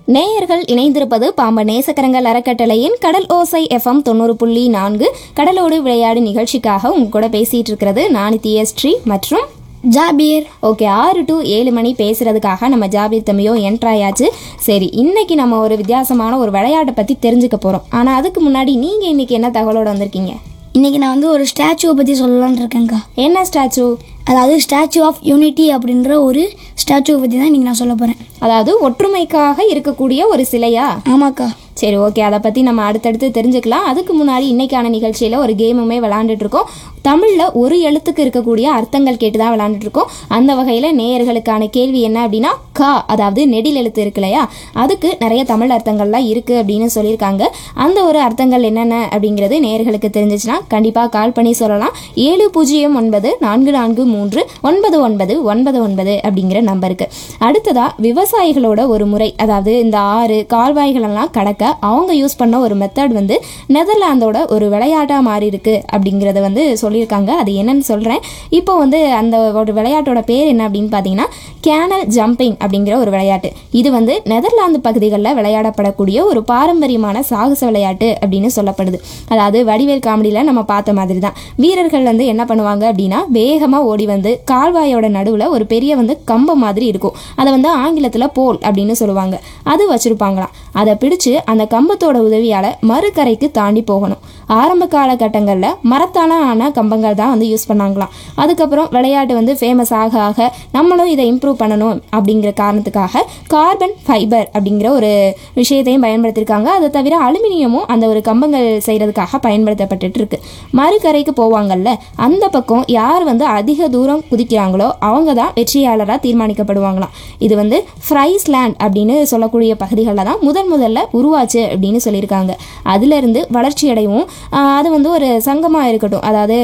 நேயர்கள் இணைந்திருப்பது பாம்ப நேசக்கரங்கள் அறக்கட்டளையின் கடல் ஓசை எஃப்எம் தொண்ணூறு புள்ளி நான்கு கடலோடு விளையாடு நிகழ்ச்சிக்காக உங்க கூட பேசிட்டு இருக்கிறது நானி தியஸ்ரீ மற்றும் ஜாபீர் ஓகே ஆறு டு ஏழு மணி பேசுறதுக்காக நம்ம ஜாபீர் தம்பியோ என்ட்ராயாச்சு சரி இன்னைக்கு நம்ம ஒரு வித்தியாசமான ஒரு விளையாட்டை பத்தி தெரிஞ்சுக்க போறோம் ஆனா அதுக்கு முன்னாடி நீங்க இன்னைக்கு என்ன தகவலோட வந்திருக்கீங்க இன்னைக்கு நான் வந்து ஒரு ஸ்டாச்சுவை பற்றி சொல்லலாம்னு இருக்கேங்க்கா என்ன ஸ்டாச்சு அதாவது ஸ்டாச்சு ஆஃப் யூனிட்டி அப்படின்ற ஒரு ஸ்டாச்சுவை பற்றி தான் இன்னைக்கு நான் சொல்ல போகிறேன் அதாவது ஒற்றுமைக்காக இருக்கக்கூடிய ஒரு சிலையா ஆமாக்கா சரி ஓகே அதை பற்றி நம்ம அடுத்தடுத்து தெரிஞ்சுக்கலாம் அதுக்கு முன்னாடி இன்னைக்கான நிகழ்ச்சியில் ஒரு கேமுமே விளாண்டுட்டு இருக்கோம் தமிழில் ஒரு எழுத்துக்கு இருக்கக்கூடிய அர்த்தங்கள் கேட்டு தான் விளாண்டுட்டு இருக்கோம் அந்த வகையில் நேயர்களுக்கான கேள்வி என்ன அப்படின்னா கா அதாவது நெடில் எழுத்து இருக்கு இல்லையா அதுக்கு நிறைய தமிழ் அர்த்தங்கள்லாம் இருக்குது அப்படின்னு சொல்லியிருக்காங்க அந்த ஒரு அர்த்தங்கள் என்னென்ன அப்படிங்கிறது நேயர்களுக்கு தெரிஞ்சிச்சுன்னா கண்டிப்பாக கால் பண்ணி சொல்லலாம் ஏழு பூஜ்ஜியம் ஒன்பது நான்கு நான்கு மூன்று ஒன்பது ஒன்பது ஒன்பது ஒன்பது அப்படிங்கிற நம்பருக்கு அடுத்ததாக விவசாயிகளோட ஒரு முறை அதாவது இந்த ஆறு கால்வாய்களெல்லாம் கடக்க அவங்க யூஸ் பண்ண ஒரு மெத்தட் வந்து நெதர்லாந்தோட ஒரு விளையாட்டாக மாறி இருக்கு அப்படிங்கிறத வந்து சொல்லியிருக்காங்க அது என்னன்னு சொல்கிறேன் இப்போ வந்து அந்த ஒரு விளையாட்டோட பேர் என்ன அப்படின்னு பார்த்தீங்கன்னா கேனல் ஜம்பிங் அப்படிங்கிற ஒரு விளையாட்டு இது வந்து நெதர்லாந்து பகுதிகளில் விளையாடப்படக்கூடிய ஒரு பாரம்பரியமான சாகச விளையாட்டு அப்படின்னு சொல்லப்படுது அதாவது வடிவேல் காமெடியில் நம்ம பார்த்த மாதிரி தான் வீரர்கள் வந்து என்ன பண்ணுவாங்க அப்படின்னா வேகமாக ஓடி வந்து கால்வாயோட நடுவில் ஒரு பெரிய வந்து கம்பம் மாதிரி இருக்கும் அதை வந்து ஆங்கிலத்தில் போல் அப்படின்னு சொல்லுவாங்க அது வச்சுருப்பாங்களாம் அதை பிடிச்சு அந்த கம்பத்தோட உதவியால் மறுகரைக்கு தாண்டி போகணும் ஆரம்ப காலகட்டங்களில் மரத்தான ஆன கம்பங்கள் தான் வந்து யூஸ் பண்ணாங்களாம் அதுக்கப்புறம் விளையாட்டு வந்து ஃபேமஸ் ஆக ஆக நம்மளும் இதை இம்ப்ரூவ் பண்ணணும் அப்படிங்கிற காரணத்துக்காக கார்பன் ஃபைபர் அப்படிங்கிற ஒரு விஷயத்தையும் பயன்படுத்தியிருக்காங்க அதை தவிர அலுமினியமும் அந்த ஒரு கம்பங்கள் செய்கிறதுக்காக பயன்படுத்தப்பட்டுட்டு இருக்கு மறுகரைக்கு போவாங்கல்ல அந்த பக்கம் யார் வந்து அதிக தூரம் குதிக்கிறாங்களோ அவங்க தான் வெற்றியாளராக தீர்மானிக்கப்படுவாங்களாம் இது வந்து ஃப்ரைஸ்லேண்ட் அப்படின்னு சொல்லக்கூடிய பகுதிகளில் தான் முதன் முதல்ல உருவாச்சு அப்படின்னு சொல்லியிருக்காங்க அதுலேருந்து வளர்ச்சி அடையவும் ஆஹ் அது வந்து ஒரு சங்கமாக இருக்கட்டும் அதாவது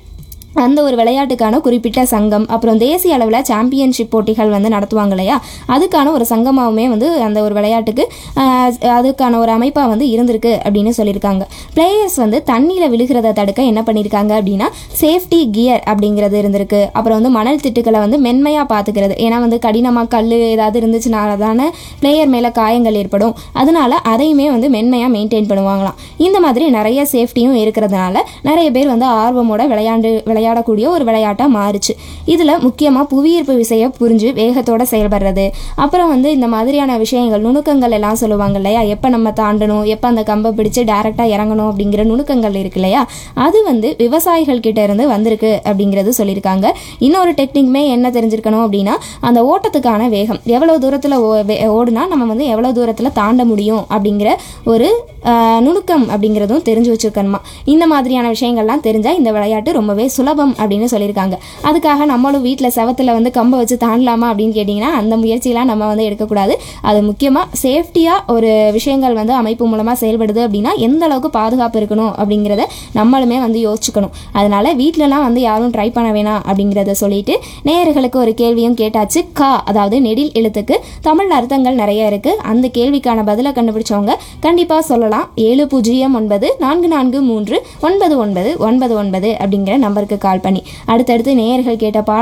அந்த ஒரு விளையாட்டுக்கான குறிப்பிட்ட சங்கம் அப்புறம் தேசிய அளவில் சாம்பியன்ஷிப் போட்டிகள் வந்து நடத்துவாங்க இல்லையா அதுக்கான ஒரு சங்கமாகவுமே வந்து அந்த ஒரு விளையாட்டுக்கு ஆஹ், அதுக்கான ஒரு அமைப்பாக வந்து இருந்திருக்கு அப்படின்னு சொல்லியிருக்காங்க பிளேயர்ஸ் வந்து தண்ணியில் விழுகிறத தடுக்க என்ன பண்ணியிருக்காங்க அப்படின்னா சேஃப்டி கியர் அப்படிங்கிறது இருந்திருக்கு அப்புறம் வந்து மணல் திட்டுக்களை வந்து மென்மையாக பார்த்துக்கிறது ஏன்னா வந்து கடினமாக கல் ஏதாவது இருந்துச்சுனால தானே பிளேயர் மேலே காயங்கள் ஏற்படும் அதனால அதையுமே வந்து மென்மையாக மெயின்டைன் பண்ணுவாங்களாம் இந்த மாதிரி நிறைய சேஃப்டியும் இருக்கிறதுனால நிறைய பேர் வந்து ஆர்வமோட விளையாண்டு விளையாடக்கூடிய ஒரு விளையாட்டாக மாறுச்சு இதில் முக்கியமாக புவியீர்ப்பு விசையை புரிஞ்சு வேகத்தோட செயல்படுறது அப்புறம் வந்து இந்த மாதிரியான விஷயங்கள் நுணுக்கங்கள் எல்லாம் சொல்லுவாங்க இல்லையா எப்போ நம்ம தாண்டணும் எப்போ அந்த கம்பை பிடிச்சு டேரெக்டாக இறங்கணும் அப்படிங்கிற நுணுக்கங்கள் இருக்கு இல்லையா அது வந்து விவசாயிகள் கிட்ட இருந்து வந்திருக்கு அப்படிங்கிறது சொல்லியிருக்காங்க இன்னொரு டெக்னிக்குமே என்ன தெரிஞ்சிருக்கணும் அப்படின்னா அந்த ஓட்டத்துக்கான வேகம் எவ்வளோ தூரத்தில் ஓடுனா நம்ம வந்து எவ்வளோ தூரத்தில் தாண்ட முடியும் அப்படிங்கிற ஒரு ஆஹ், நுணுக்கம் அப்படிங்கிறதும் தெரிஞ்சு வச்சுருக்கணுமா இந்த மாதிரியான விஷயங்கள்லாம் தெரிஞ்சால் இந்த விளையாட்டு ரொம்பவே சுலபம் அப்படின்னு சொல்லியிருக்காங்க அதுக்காக நம்மளும் வீட்டில் செவத்தில் வந்து கம்பை வச்சு தாண்டலாமா அப்படின்னு கேட்டிங்கன்னா அந்த முயற்சியெலாம் நம்ம வந்து எடுக்கக்கூடாது அது முக்கியமாக சேஃப்டியாக ஒரு விஷயங்கள் வந்து அமைப்பு மூலமாக செயல்படுது அப்படின்னா எந்த அளவுக்கு பாதுகாப்பு இருக்கணும் அப்படிங்கிறத நம்மளுமே வந்து யோசிச்சுக்கணும் அதனால் வீட்டிலலாம் வந்து யாரும் ட்ரை பண்ண வேணாம் அப்படிங்கிறத சொல்லிட்டு நேயர்களுக்கு ஒரு கேள்வியும் கேட்டாச்சு கா அதாவது நெடில் எழுத்துக்கு தமிழ் அர்த்தங்கள் நிறைய இருக்குது அந்த கேள்விக்கான பதிலை கண்டுபிடிச்சவங்க கண்டிப்பாக சொல்லலாம் ஏழு பூஜ்ஜியம் ஒன்பது நான்கு நான்கு மூன்று ஒன்பது ஒன்பது ஒன்பது ஒன்பது அப்படிங்கிற நம்பருக்கு கால் பண்ணி அடுத்தடுத்து நேயர்கள் கேட்ட பாட